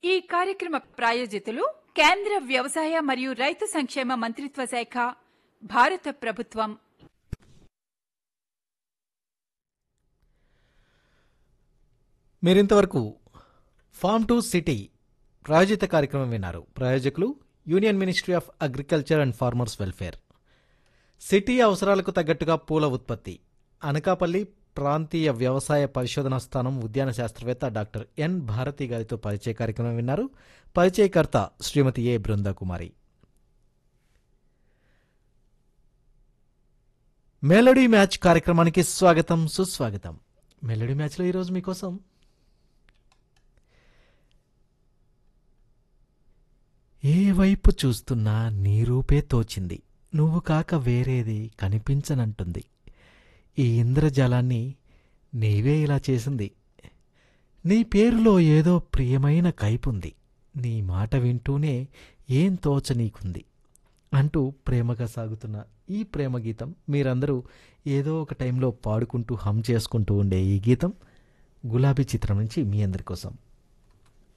ఈ కార్యక్రమ ప్రాయోజితులు కేంద్ర వ్యవసాయ మరియు రైతు సంక్షేమ మంత్రిత్వ శాఖ భారత ప్రభుత్వం మీరింతవరకు ఫార్మ్ టు సిటీ ప్రాయోజిత కార్యక్రమం విన్నారు ప్రాయోజకులు union ministry of agriculture and farmers welfare city అవసరాలకు తగ్గట్టుగా పూల ఉత్పత్తి అనకాపల్లి ప్రాంతీయ వ్యవసాయ పరిశోధనా స్థానం ఉద్యాన శాస్త్రవేత్త డాక్టర్ ఎన్ భారతి గారితో పరిచయ కార్యక్రమం విన్నారు పరిచయకర్త శ్రీమతి ఏ బృందాకుమారి మెలోడీ మ్యాచ్ కార్యక్రమానికి స్వాగతం సుస్వాగతం మెలోడీ మ్యాచ్లో ఈరోజు మీకోసం ఏ వైపు చూస్తున్నా నీ రూపే తోచింది నువ్వు కాక వేరేది కనిపించనంటుంది ఈ ఇంద్రజాలాన్ని నీవే ఇలా చేసింది నీ పేరులో ఏదో ప్రియమైన కైపుంది నీ మాట వింటూనే ఏం తోచ నీకుంది అంటూ ప్రేమగా సాగుతున్న ఈ ప్రేమ గీతం మీరందరూ ఏదో ఒక టైంలో పాడుకుంటూ హమ్ చేసుకుంటూ ఉండే ఈ గీతం గులాబీ చిత్రం నుంచి మీ అందరి కోసం